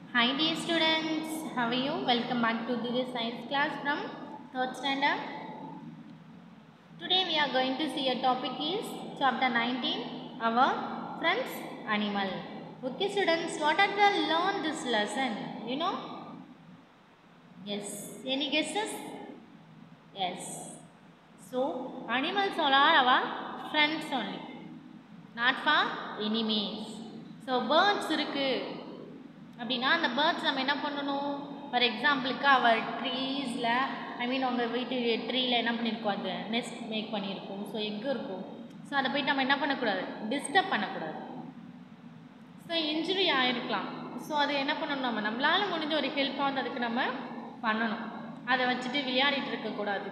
Hi dear students, how are you? Welcome back to the science class from third standard. Today we are going to see a topic is chapter 19, our friends animal. Okay students, what are the learn this lesson? You know? Yes. Any guesses? Yes. So animals all are our friends only, not for enemies. So birds இருக்குது அப்படின்னா அந்த birds நம்ம என்ன பண்ணணும் for எக்ஸாம்பிளுக்கு அவர் ட்ரீஸில் ஐ மீன் உங்கள் வீட்டு ட்ரீயில் என்ன பண்ணியிருக்கோம் அது நெஸ்ட் மேக் பண்ணியிருக்கோம் ஸோ எக்கு இருக்கும் ஸோ அதை போயிட்டு நம்ம என்ன பண்ணக்கூடாது டிஸ்டர்ப் பண்ணக்கூடாது ஸோ இன்ஜுரி ஆகிருக்கலாம் ஸோ அது என்ன பண்ணணும் நம்ம நம்மளால் முடிஞ்ச ஒரு ஹெல்ப்பாக வந்து அதுக்கு நம்ம பண்ணணும் அதை வச்சுட்டு விளையாடிட்டு இருக்கக்கூடாது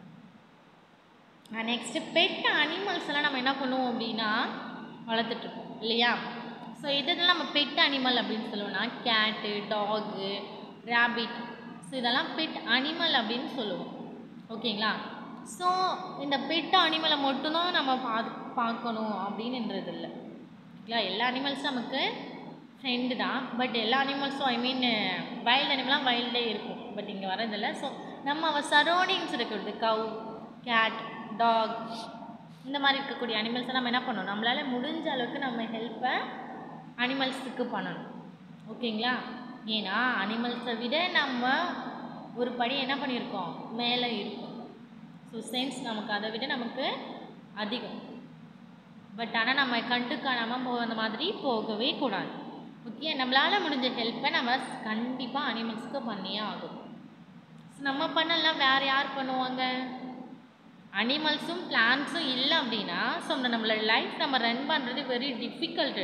நெக்ஸ்ட்டு பெட் அனிமல்ஸ் எல்லாம் நம்ம என்ன பண்ணுவோம் அப்படின்னா வளர்த்துட்ருக்கோம் இல்லையா ஸோ இதெல்லாம் நம்ம பெட் அனிமல் அப்படின்னு சொல்லுவோம்னா கேட்டு டாகு ரேபிட் ஸோ இதெல்லாம் பெட் அனிமல் அப்படின்னு சொல்லுவோம் ஓகேங்களா ஸோ இந்த பெட் அனிமலை மட்டும்தான் நம்ம பா பார்க்கணும் அப்படின்றது இல்லை இல்லை எல்லா அனிமல்ஸும் நமக்கு ஃப்ரெண்டு தான் பட் எல்லா அனிமல்ஸும் ஐ மீன் வைல்டு அனிமலாக வைல்டே இருக்கும் பட் இங்கே வரதில்லை ஸோ நம்ம அவள் சரௌண்டிங்ஸ் இருக்கிறது கவ் கேட் டாக் இந்த மாதிரி இருக்கக்கூடிய அனிமல்ஸை நம்ம என்ன பண்ணணும் நம்மளால் முடிஞ்ச அளவுக்கு நம்ம ஹெல்ப்பை அனிமல்ஸுக்கு பண்ணணும் ஓகேங்களா ஏன்னா அனிமல்ஸை விட நம்ம ஒரு படி என்ன பண்ணியிருக்கோம் மேலே இருக்கும் ஸோ சென்ஸ் நமக்கு அதை விட நமக்கு அதிகம் பட் ஆனால் நம்ம கண்டு காணாமல் போகிற மாதிரி போகவே கூடாது ஓகே நம்மளால் முடிஞ்ச ஹெல்ப்பை நம்ம கண்டிப்பாக அனிமல்ஸுக்கு பண்ணியே ஆகும் ஸோ நம்ம பண்ணலாம் வேறு யார் பண்ணுவாங்க அனிமல்ஸும் பிளான்ஸும் இல்லை அப்படின்னா ஸோ நம்மளோட லைஃப் நம்ம ரன் பண்ணுறது வெரி டிஃபிகல்ட்டு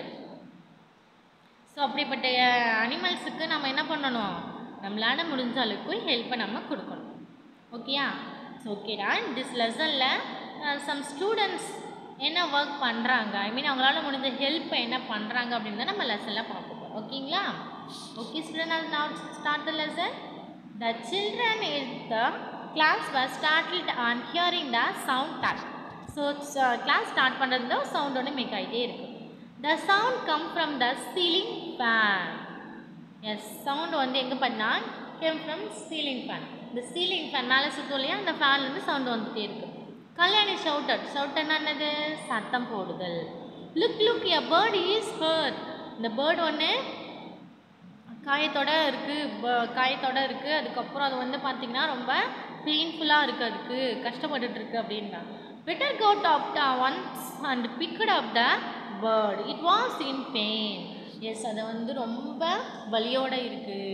ஸோ அப்படிப்பட்ட அனிமல்ஸுக்கு நம்ம என்ன பண்ணணும் நம்மளால் முடிஞ்ச அளவுக்கு ஹெல்ப்பை நம்ம கொடுக்கணும் ஓகேயா ஸோ ஓகேடா திஸ் லெசனில் சம் ஸ்டூடெண்ட்ஸ் என்ன ஒர்க் பண்ணுறாங்க ஐ மீன் அவங்களால முடிஞ்ச ஹெல்ப்பை என்ன பண்ணுறாங்க அப்படின்னு தான் நம்ம லெசனில் பார்க்க போகிறோம் ஓகேங்களா okay student now start the lesson the children is the class was started on hearing the sound tap so class start பண்ணுறது சவுண்ட் ஒன்று மேக் ஆகிட்டே இருக்குது the sound come from the ceiling fan yes sound வந்து எங்கே பண்ணால் came from ceiling fan இந்த ceiling fan மேலே சுற்றும் இல்லையா அந்த ஃபேன்லேருந்து சவுண்ட் வந்துகிட்டே இருக்குது கல்யாணி ஷவுட்டட் ஷவுட் என்னது சத்தம் போடுதல் look look a bird is hurt இந்த பேர்ட் ஒன்று காயத்தோட இருக்குது காயத்தோட இருக்குது அதுக்கப்புறம் அது வந்து பார்த்திங்கன்னா ரொம்ப பெயின்ஃபுல்லாக இருக்குது அதுக்கு கஷ்டப்பட்டுட்ருக்கு அப்படின்றாங்க better go tap the ones and picked up the bird it was in pain yes அது வந்து ரொம்ப வலியோடு இருக்குது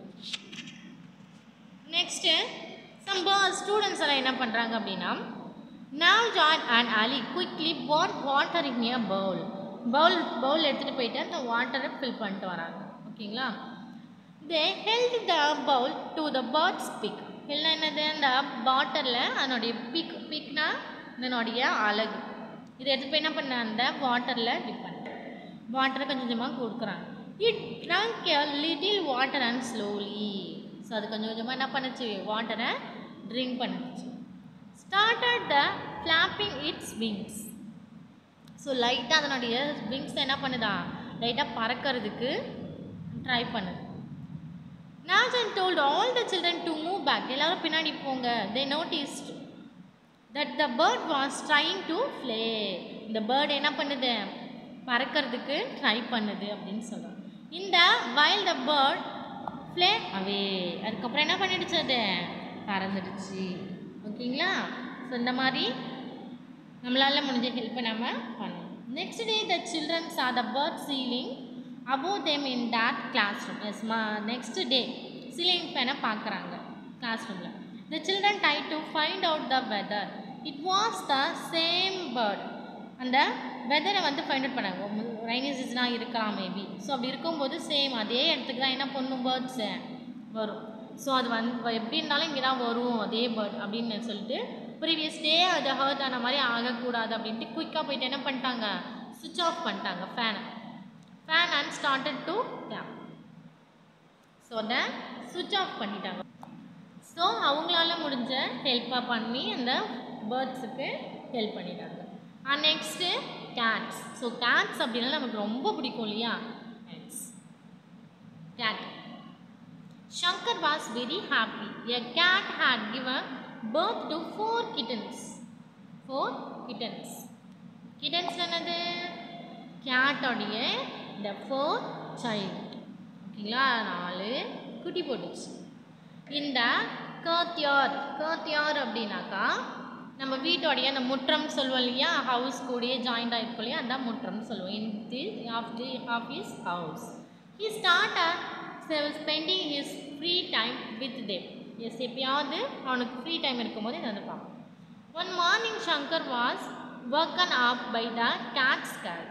நெக்ஸ்ட்டு சம் ஸ்டூடெண்ட்ஸ் எல்லாம் என்ன பண்ணுறாங்க அப்படின்னா now John and Ali quickly what water in ear bowl bowl bowl எடுத்துகிட்டு போயிட்டு அந்த வாட்டரை ஃபில் பண்ணிட்டு வராங்க ஓகேங்களா they held the bowl to the birds beak இல்லை என்னது அந்த பாட்டிலில் அதனுடைய பிக் பிக்னா இதனுடைய அழகு இதை எடுத்து போய் என்ன பண்ண அந்த வாட்டரில் டிப் பண்ணுறேன் வாட்டரை கொஞ்சம் கொஞ்சமாக கொடுக்குறாங்க it drank a little water and slowly so அது கொஞ்சம் கொஞ்சமாக என்ன பண்ணுச்சு வாட்டரை ட்ரிங்க் பண்ணுச்சு started the flapping its wings so லைட்டாக அதனுடைய விங்ஸ் என்ன பண்ணுதா லைட்டாக பறக்கிறதுக்கு ட்ரை பண்ணுது Nathan told all the children to move back எல்லோரும் பின்னாடி போங்க they noticed that the bird was trying to fly இந்த பேர்ட் என்ன பண்ணுது பறக்கிறதுக்கு ட்ரை பண்ணுது அப்படின்னு சொல்கிறோம் இந்த வைல் த பேர்ட் ஃப்ளே அவே அதுக்கப்புறம் என்ன பண்ணிடுச்சு அது பறந்துடுச்சு ஓகேங்களா ஸோ இந்த மாதிரி நம்மளால் முடிஞ்ச ஹெல்ப்பை நம்ம பண்ணணும் next day the childrens are the bird ceiling above them in that class room yes மா நெக்ஸ்ட் டே சீலிங் ஃபேனை பார்க்குறாங்க கிளாஸ் ரூமில் the children try to find out the weather it was the same bird அந்த வெதரை வந்து find out பண்ணாங்க ரைனி சீசனாக இருக்கலாம் maybe so அப்படி இருக்கும்போது சேம் அதே இடத்துக்கு தான் என்ன பண்ணும் பேர்ட்ஸு வரும் ஸோ அது வந்து எப்படி இருந்தாலும் இங்கே தான் வரும் அதே பேர்ட் அப்படின்னு சொல்லிட்டு ப்ரீவியஸ் டே அது ஹர்ட் ஆன மாதிரி ஆகக்கூடாது அப்படின்ட்டு குயிக்காக போயிட்டு என்ன பண்ணிட்டாங்க சுவிட்ச் ஆஃப் பண்ணிட்டாங்க ஃபேனை fan and started to clap so அதை சுவிட்ச் ஆஃப் பண்ணிட்டாங்க ஸோ அவங்களால முடிஞ்ச ஹெல்ப்பாக பண்ணி அந்த பேர்ட்ஸுக்கு ஹெல்ப் பண்ணிட்டாங்க and next cats so cats அப்படின்னா நமக்கு ரொம்ப பிடிக்கும் இல்லையா cats cat Shankar was very happy. A cat had given birth to four kittens. Four kittens. Kittens என்னது கேட்டோடைய the four child. ஓகேங்களா நாலு குட்டி போட்டுச்சு இந்த கர்த்தியார் கர்த்தியார் அப்படின்னாக்கா நம்ம வீட்டோடைய அந்த முற்றம் சொல்லுவோம் இல்லையா ஹவுஸ் கூடயே ஜாயிண்ட் ஆகிருக்கும் இல்லையா அதான் முற்றம் சொல்லுவோம் in the of the of his house he start spending his free time with them yes எப்பயாவது அவனுக்கு ஃப்ரீ டைம் இருக்கும்போது இதை வந்து பார்ப்போம் one morning Shankar was woken up by the cats cat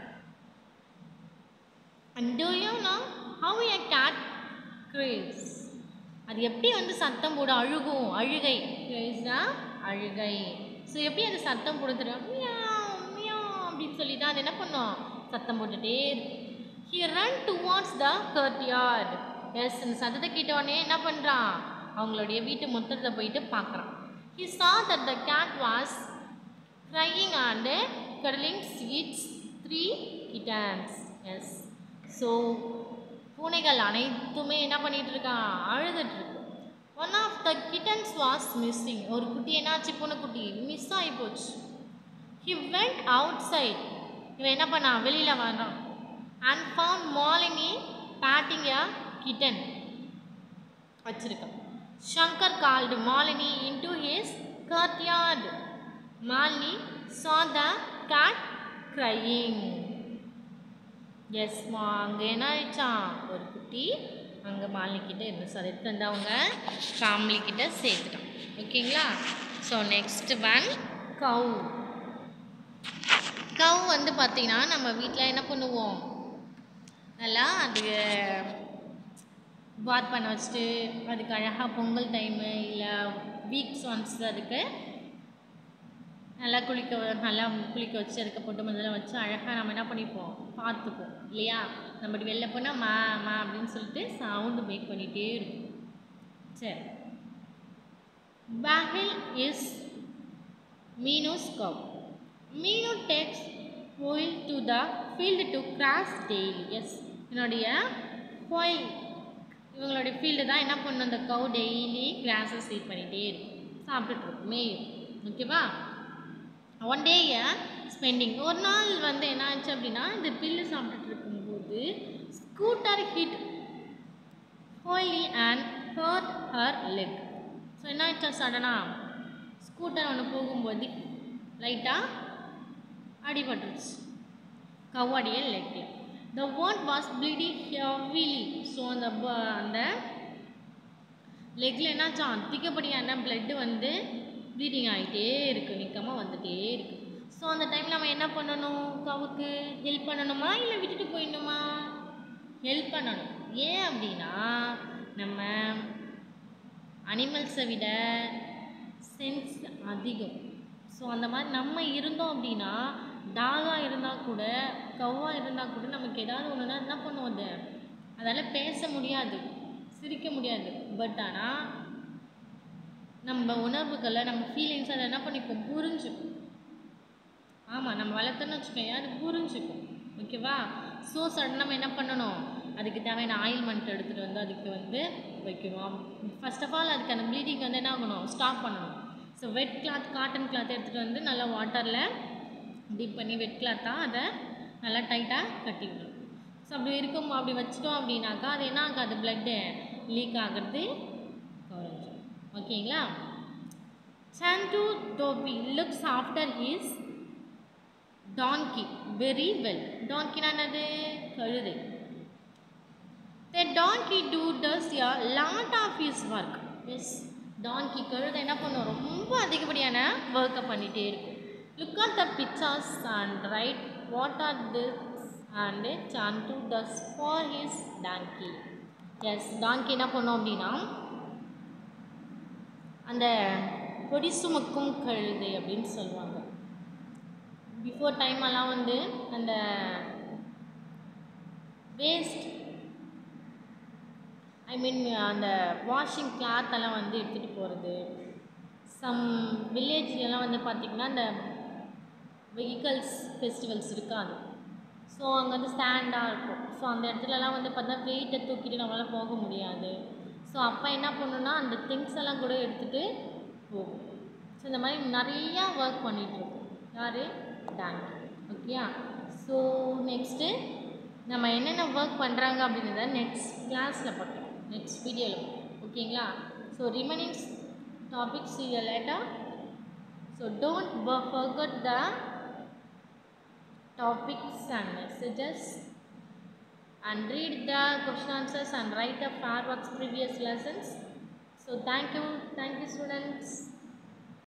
and do you know how a cat cries அது எப்படி வந்து சத்தம் போட அழுகும் அழுகை கிரேஸ்னா அழுகை ஸோ எப்படி அது சத்தம் போட தெரியும் மியாவ், மியாவ் அப்படின்னு சொல்லி தான் அது என்ன பண்ணும் சத்தம் போட்டுட்டே இருக்கும் he run towards the courtyard yes இந்த சத்தத்தை கேட்ட உடனே என்ன பண்ணுறான் அவங்களுடைய வீட்டு முத்தத்தை போயிட்டு பார்க்குறான் he saw that the cat was crying and cuddling sweets three kittens yes so பூனைகள் அனைத்துமே என்ன பண்ணிட்டு இருக்கான் அழுதுட்டு இருக்கு one of the kittens was missing ஒரு குட்டி என்னாச்சு பூனைக்குட்டி மிஸ் ஆகி போச்சு ஹி வெண்ட் அவுட் சைட் இவன் என்ன பண்ணான் வெளியில் வரான் and found Malini petting a kitten வச்சிருக்கான் Shankar called Malini into his courtyard Malini saw the cat crying yes அங்கே என்ன ஆயிடுச்சான் ஒரு குட்டி அங்கே மாலினி கிட்ட இருந்துச்சு அதை எடுத்து வந்து அவங்க ஃபேமிலி கிட்ட சேர்த்துட்டான் ஓகேங்களா ஸோ நெக்ஸ்ட் ஒன் கவு கவு வந்து பார்த்திங்கன்னா நம்ம வீட்டில் என்ன பண்ணுவோம் நல்லா அது பாத் பண்ண வச்சுட்டு அதுக்கு அழகாக பொங்கல் டைமு இல்லை வீக்ஸ் ஒன்ஸ் அதுக்கு நல்லா குளிக்க வ- நல்லா குளிக்க வச்சு அதுக்கு பொட்டு மஞ்சள் வச்சு அழகாக நம்ம என்ன பண்ணிப்போம் பார்த்துப்போம் இல்லையா நம்ம இப்படி வெளில போனால் மா மா அப்படின்னு சொல்லிட்டு சவுண்டு மேக் பண்ணிகிட்டே இருக்கும் சரி Bahil is Minu's cow. Minu takes Foil to the field to grass daily. Yes, என்னுடைய Foil இவங்களுடைய ஃபீல்டு தான் என்ன பண்ணும் அந்த கவு டெய்லி கிராஸை சீட் பண்ணிகிட்டே இருக்கும் சாப்பிட்டுட்டு இருக்கும் மேயும் ஓகேவா ஒன் டே ஸ்பெண்டிங் ஒரு நாள் வந்து என்ன ஆச்சு அப்படின்னா இந்த பில்லு சாப்பிட்டுட்டு இருக்கும்போது scooter hit Holly and hurt her leg so என்ன ஆயிடுச்சா சடனாக ஸ்கூட்டர் ஒன்று போகும்போது லைட்டாக அடிபட்டுருச்சு கவ்வாடிய லெக்கில் the one was bleeding heavily so அந்த ப- அந்த லெக்கில் என்னாச்சா அதிகப்படியான பிளட்டு வந்து ப்ளீடிங் ஆகிட்டே இருக்கு நிற்காம வந்துட்டே இருக்கு ஸோ அந்த டைம் நம்ம என்ன பண்ணணும் கவுக்கு ஹெல்ப் பண்ணணுமா இல்லை விட்டுட்டு போயிடணுமா ஹெல்ப் பண்ணணும் ஏன் அப்படின்னா நம்ம அனிமல்ஸை விட சென்ஸ் அதிகம் ஸோ அந்த மாதிரி நம்ம இருந்தோம் அப்படின்னா டாகாக இருந்தால் கூட கவ்வாக இருந்தால் கூட நமக்கு ஏதாவது ஒன்றுனா என்ன பண்ணுவோம் அது அதால் பேச முடியாது சிரிக்க முடியாது பட் ஆனால் நம்ம உணர்வுகளை நம்ம ஃபீலிங்ஸ் அதை என்ன பண்ணிப்போம் புரிஞ்சுக்கும் ஆமாம் நம்ம வளர்த்தோன்னு வச்சுக்கோங்க அது புரிஞ்சுக்கும் ஓகேவா ஸோ சடன் நம்ம என்ன பண்ணணும் அதுக்கு தேவையான ஆயில்மெண்ட் எடுத்துகிட்டு வந்து அதுக்கு வந்து வைக்கணும் ஃபர்ஸ்ட் ஆஃப் ஆல் அதுக்கு அந்த ப்ளீடிங் வந்து என்ன ஆகணும் ஸ்டாப் பண்ணணும் so wet cloth cotton cloth எடுத்துகிட்டு வந்து நல்லா வாட்டரில் டிப் பண்ணி வெட் கிளாத்தாக அதை நல்லா டைட்டாக கட்டி விடணும் ஸோ அப்படி இருக்கும் அப்படி வச்சிட்டோம் அப்படின்னாக்கா அது என்ன ஆகாது பிளட்டு லீக் ஆகிறது குறைஞ்சிரும் ஓகேங்களா Santu dhobi looks after his donkey very well டாங்கினா என்னது கழுதை the donkey do does a lot of his work yes donkey கழுதை என்ன பண்ணும் ரொம்ப அதிகப்படியான ஒர்க்கை பண்ணிகிட்டே இருக்கும் look at the pictures and write what are this and Santu does for his donkey yes donkey என்ன பண்ணும் அப்படின்னா அந்த கொடி சுமக்கும் கழுதை அப்படின்னு சொல்லுவாங்க பிஃபோர் டைம் எல்லாம் வந்து அந்த வேஸ்ட் ஐ மீன் அந்த வாஷிங் கிளாத் எல்லாம் வந்து எடுத்துகிட்டு போகிறது சம் வில்லேஜ்லலாம் வந்து பார்த்திங்கன்னா அந்த வெஹிக்கல்ஸ் ஃபெஸ்டிவல்ஸ் இருக்காது ஸோ அங்கே வந்து ஸ்டாண்டாக இருக்கும் ஸோ அந்த இடத்துலலாம் வந்து பார்த்தா வெயிட்டை தூக்கிட்டு நம்மளால் போக முடியாது ஸோ அப்போ என்ன பண்ணுன்னா அந்த திங்ஸ் எல்லாம் கூட எடுத்துகிட்டு போகும் ஸோ இந்த மாதிரி நிறையா ஒர்க் பண்ணிகிட்ருக்கோம் யார் டேங்க் ஓகேயா ஸோ நெக்ஸ்ட்டு நம்ம என்னென்ன ஒர்க் பண்ணுறாங்க அப்படின்றத நெக்ஸ்ட் கிளாஸில் பார்க்கலாம் நெக்ஸ்ட் வீடியோவில் ஓகேங்களா ஸோ ரிமைனிங் டாபிக்ஸ் இது லேட்டாக so don't forget the topics and messages and read the question answers and write the fireworks previous lessons so thank you thank you students